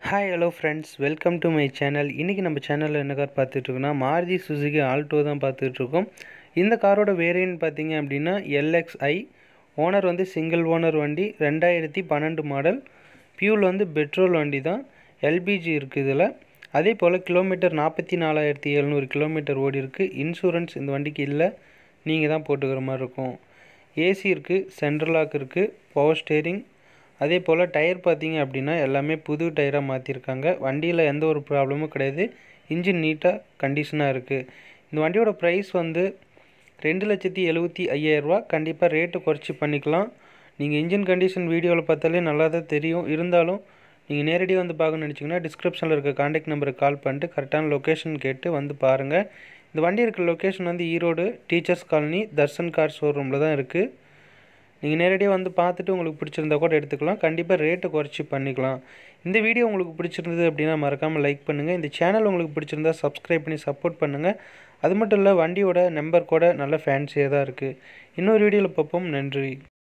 hi hello friends welcome to my channel இன்றைக்கி நம்ம சேனலில் என்ன கார் பார்த்துட்ருக்கோன்னா மாருதி சுசுகி ஆல்டோ தான் பார்த்துட்ருக்கோம் இந்த காரோட வேரியன்ட் பார்த்தீங்க அப்படின்னா எல்எக்ஸ்ஐ ஓனர் வந்து சிங்கிள் ஓனர் வண்டி ரெண்டாயிரத்தி பன்னெண்டு மாடல் பியூல் வந்து பெட்ரோல் வண்டி தான் எல்பிஜி இருக்குது இதில் அதே போல் கிலோமீட்டர் நாற்பத்தி நாலாயிரத்தி எழுநூறு கிலோமீட்டர் ஓடி இருக்குது இன்சூரன்ஸ் இந்த வண்டிக்கு இல்லை நீங்கள் தான் போட்டுக்கிற மாதிரி இருக்கும் ஏசி இருக்குது சென்ட்ரல் லாக் இருக்குது பவர் ஸ்டேரிங் அதே போல் டயர் பார்த்தீங்க அப்படின்னா எல்லாமே புது டயராக மாற்றிருக்காங்க வண்டியில் எந்த ஒரு ப்ராப்ளமும் கிடையாது இன்ஜின் நீட்டாக கண்டிஷனாக இருக்குது இந்த வண்டியோட ப்ரைஸ் வந்து ரெண்டு லட்சத்தி எழுபத்தி ஐயாயிரரூவா கண்டிப்பாக ரேட்டு குறைச்சி பண்ணிக்கலாம் நீங்கள் இன்ஜின் கண்டிஷன் வீடியோவில் பார்த்தாலே நல்லா தான் தெரியும் இருந்தாலும் நீங்கள் நேரடியாக வந்து பார்க்கணும்னு நினச்சிங்கன்னா டிஸ்கிரிப்ஷனில் இருக்க காண்டாக்ட் நம்பருக்கு கால் பண்ணிட்டு கரெக்டான லொக்கேஷன் கேட்டு வந்து பாருங்கள் இந்த வண்டி இருக்க லொக்கேஷன் வந்து Erode teachers colony Darshan car ஷோரூமில் தான் இருக்குது நீங்கள் நேரடியாக வந்து பார்த்துட்டு உங்களுக்கு பிடிச்சிருந்தா கூட எடுத்துக்கலாம் கண்டிப்பாக ரேட்டை குறைச்சி பண்ணிக்கலாம் இந்த வீடியோ உங்களுக்கு பிடிச்சிருந்தது அப்படின்னா மறக்காமல் லைக் பண்ணுங்கள் இந்த சேனல் உங்களுக்கு பிடிச்சிருந்தா சப்ஸ்கிரைப் பண்ணி சப்போர்ட் பண்ணுங்கள் அது மட்டும் இல்லை வண்டியோட நம்பர் கூட நல்ல ஃபேன்சியாக தான் இருக்குது இன்னொரு வீடியோவில் பார்ப்போம் நன்றி